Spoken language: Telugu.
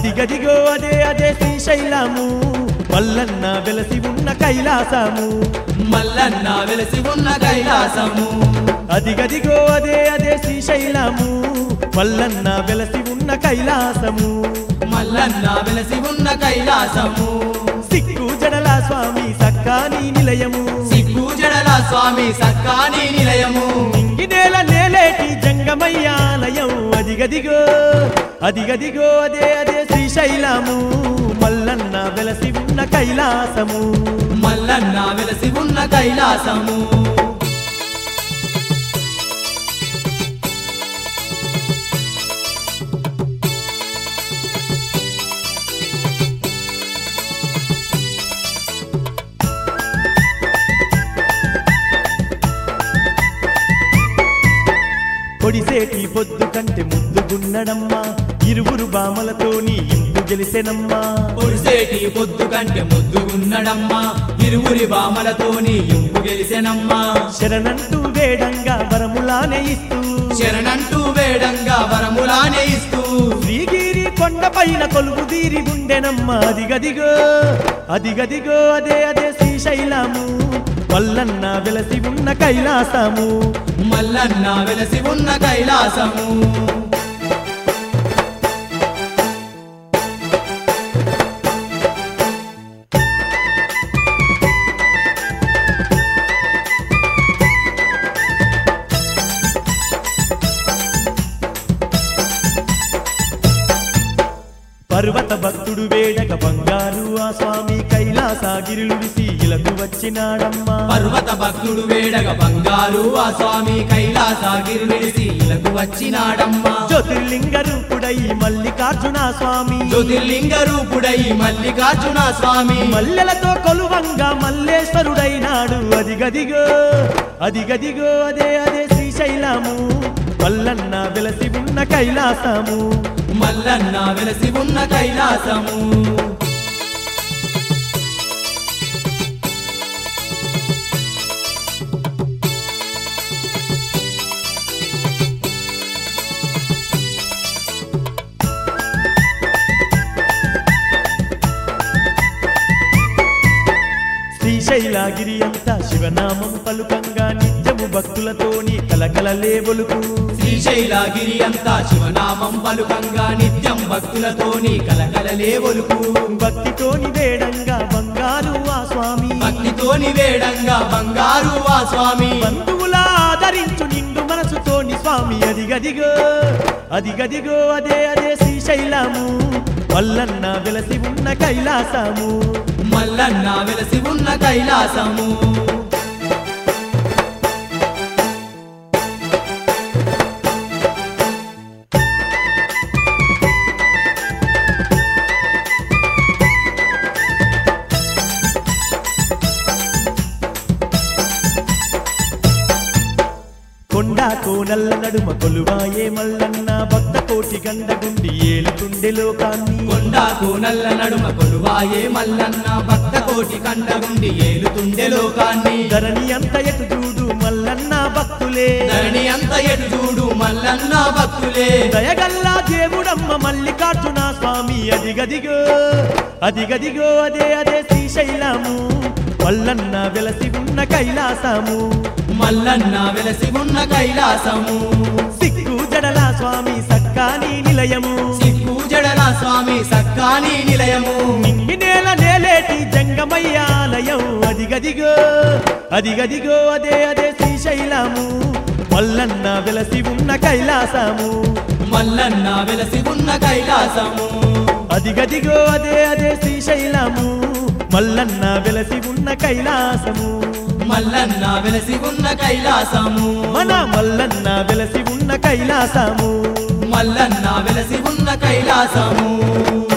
అదిగదిగో అదే అదే శ్రీశైలము మల్లన్న వెలసి ఉన్న కైలాసము మల్లన్న వెలసి ఉన్న కైలాసము అదిగదిగో అదే అదే శ్రీశైలము మల్లన్న వెలసి ఉన్న కైలాసము మల్లన్న వెలసి ఉన్న కైలాసము సిక్కు జడల స్వామి సక్కాని నిలయము సిగ్గు జడల స్వామి సక్కాని నిలయము ఇంగి నేల నేలేటి జంగమయ్యాలయం అదిగదిగో అదిగదిగో అదే అదే శ్రీశైలము మల్లన్న వెలసి ఉన్న కైలాసము మల్లన్న వెలసి ఉన్న కైలాసము పొడిసేటి పొద్దు కంటే ముద్దుగున్నడమ్మా ఇరువురు బామలతోని ఇంపు గెలిసెనమ్మా పొడిసేటి పొద్దు కంటే ముద్దుగున్నడమ్మా ఇరువురి బామలతోని ఇంపు గెలిసెనమ్మా శరణంటూ వేడంగా వరములానే ఇస్తూ శరణంటూ వేడంగా వరములానే ఇస్తూ శ్రీగిరి కొండపైన కొలువు తీరి ఉండెనమ్మా అదిగదిగో అదిగదిగో అదే అదే శ్రీశైలము వల్లన్న వెలసి ఉన్న కైలాసము మల్లన్న వెలసి ఉన్న కైలాసము పర్వత భక్తుడు వేడక బంగారు ఆ స్వామి కైలాసగిరులు ఇలకు వచ్చినాడమ్మా పర్వత భక్తుడు వేడగ బంగారు ఆ స్వామి కైలాసగిరి నిలిసి ఇలకు వచ్చినాడమ్మా జ్యోతిర్లింగ రూపుడై మల్లికార్జున స్వామి జ్యోతిర్లింగ రూపుడై మల్లికార్జున స్వామి మల్లెలతో కొలువంగా మల్లేశ్వరుడైనాడు అదిగదిగో అదిగదిగో అదే అదే శ్రీశైలము మల్లన్న వెలసి ఉన్న కైలాసము మల్లన్న వెలసి ఉన్న కైలాసము శ్రీశైలగిరి అంతా శివనామం పలుకంగా నిత్యము భక్తులతోని కలకలలే ఒలుకు శ్రీశైలగిరి అంతా శివనామం పలుకంగా నిత్యం భక్తులతోని కలకలలే ఒలుకు భక్తితోని వేడంగా బంగారు ఆ స్వామి భక్తితోని వేడంగా బంగారు ఆ స్వామి బంధువుల ఆదరించు నిండు మనసుతోని స్వామి అదిగదిగో అదిగదిగో అదే అదే శ్రీశైలము వల్లన్న వెలసి ఉన్న కైలాసము మల్లన్న వెలసి ఉన్న కైలాసము కొండ కోనల్ల నడుమ కొలువాయే మల్లన్న భక్త కోటి గండగుండి ఏలుతుండే లోకాన్ని కొండాకు నల్ల నడుమ కొలువాయే మల్లన్న భక్త కోటి కండగుండి ఏలుతుండే లోకాన్ని ధరణి అంత ఎటు చూడు మల్లన్న భక్తులే ధరణి అంత ఎటు చూడు మల్లన్న భక్తులే దయగల్లా దేవుడమ్మ మల్లికార్జున స్వామి అదిగదిగో అదిగదిగో అదే అదే శ్రీశైలము మల్లన్న వెలసి ఉన్న కైలాసము మల్లన్న వెలసి ఉన్న కైలాసము సిక్కు జడల స్వామి సక్కాని నిలయము సిక్కు జడల స్వామి సక్కాని నిలయము నింగి నేల నేలేటి జంగమయ్యాలయం అదిగదిగో అదిగదిగో అదే అదే శ్రీశైలము మల్లన్న వెలసి ఉన్న కైలాసము మల్లన్న వెలసి ఉన్న కైలాసము అదిగదిగో అదే అదే శ్రీశైలము మల్లన్న వెలసి ఉన్న కైలాసము మల్లన్న వెలసి ఉన్న కైలాసము మన మల్లన్న వెలసి ఉన్న కైలాసము మల్లన్న వెలసి ఉన్న కైలాసము